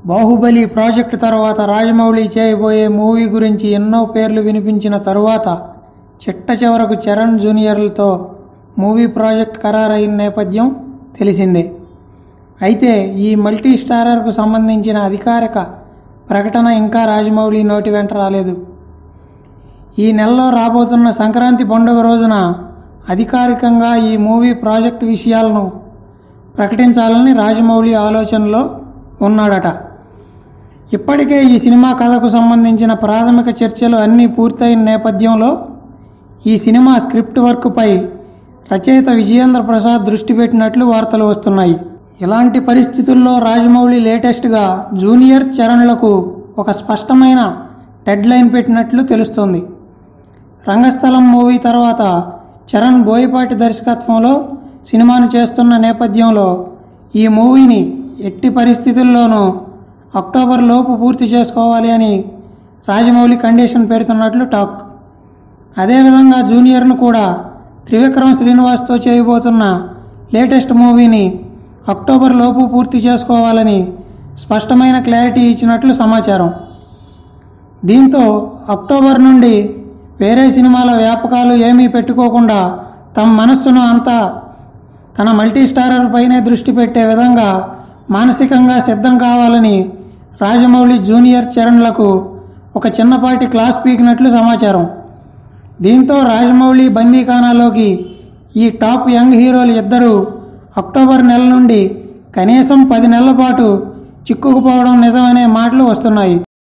Baahubali project తర్వాత రాజమౌళి చేయబోయే movie గురించి ఎన్నో పేర్లు వినిపించిన తరువాత చిట్ట చివరకు చరణ్ జూనియర్లతో మూవీ ప్రాజెక్ట్ ఖరారైన నేపథ్యం తెలిసిందే అయితే ఈ మల్టీ స్టారర్కు సంబంధించిన అధికారిక ప్రకటన ఇంకా రాజమౌళి నోటి వెంట రాలేదు ఈ నెలలో రాబోతున్న సంక్రాంతి పండుగ రోజున అధికారికంగా ఈ మూవీ ప్రాజెక్ట్ విషయాలను ప్రకటించాలని రాజమౌళి ఆలోచనలో ఉన్నాడట ఇప్పటికే ఈ సినిమా కథకు సంబంధించిన ప్రాథమిక చర్చలు అన్నీ పూర్తయిన నేపథ్యంలో ఈ సినిమా స్క్రిప్ట్ వర్క్పై రచయిత విజయేంద్ర ప్రసాద్ దృష్టి పెట్టినట్లు వార్తలు వస్తున్నాయి ఇలాంటి పరిస్థితుల్లో రాజమౌళి లేటెస్ట్గా జూనియర్ చరణ్లకు ఒక స్పష్టమైన డెడ్ లైన్ పెట్టినట్లు తెలుస్తోంది రంగస్థలం మూవీ తర్వాత చరణ్ బోయపాటి దర్శకత్వంలో సినిమాను చేస్తున్న నేపథ్యంలో ఈ మూవీని ఎట్టి పరిస్థితుల్లోనూ అక్టోబర్ లోపు పూర్తి చేసుకోవాలి అని రాజమౌళి కండిషన్ పెడుతున్నట్లు టాక్ అదేవిధంగా జూనియర్ను కూడా త్రివిక్రమ్ శ్రీనివాస్తో చేయబోతున్న లేటెస్ట్ మూవీని అక్టోబర్ లోపు పూర్తి చేసుకోవాలని స్పష్టమైన క్లారిటీ ఇచ్చినట్లు సమాచారం దీంతో అక్టోబర్ నుండి వేరే సినిమాల వ్యాపకాలు ఏమీ పెట్టుకోకుండా తమ మనస్సును అంతా తన మల్టీ స్టారర్ పైనే దృష్టి పెట్టే విధంగా మానసికంగా సిద్ధం కావాలని రాజమౌళి జూనియర్ చరణ్లకు ఒక చిన్నపాటి క్లాస్ పీకినట్లు సమాచారం దీంతో రాజమౌళి బందీఖానాలోకి ఈ టాప్ యంగ్ హీరోలు ఇద్దరూ అక్టోబర్ నెల నుండి కనీసం పది నెలల పాటు చిక్కుకుపోవడం నిజమనే మాటలు వస్తున్నాయి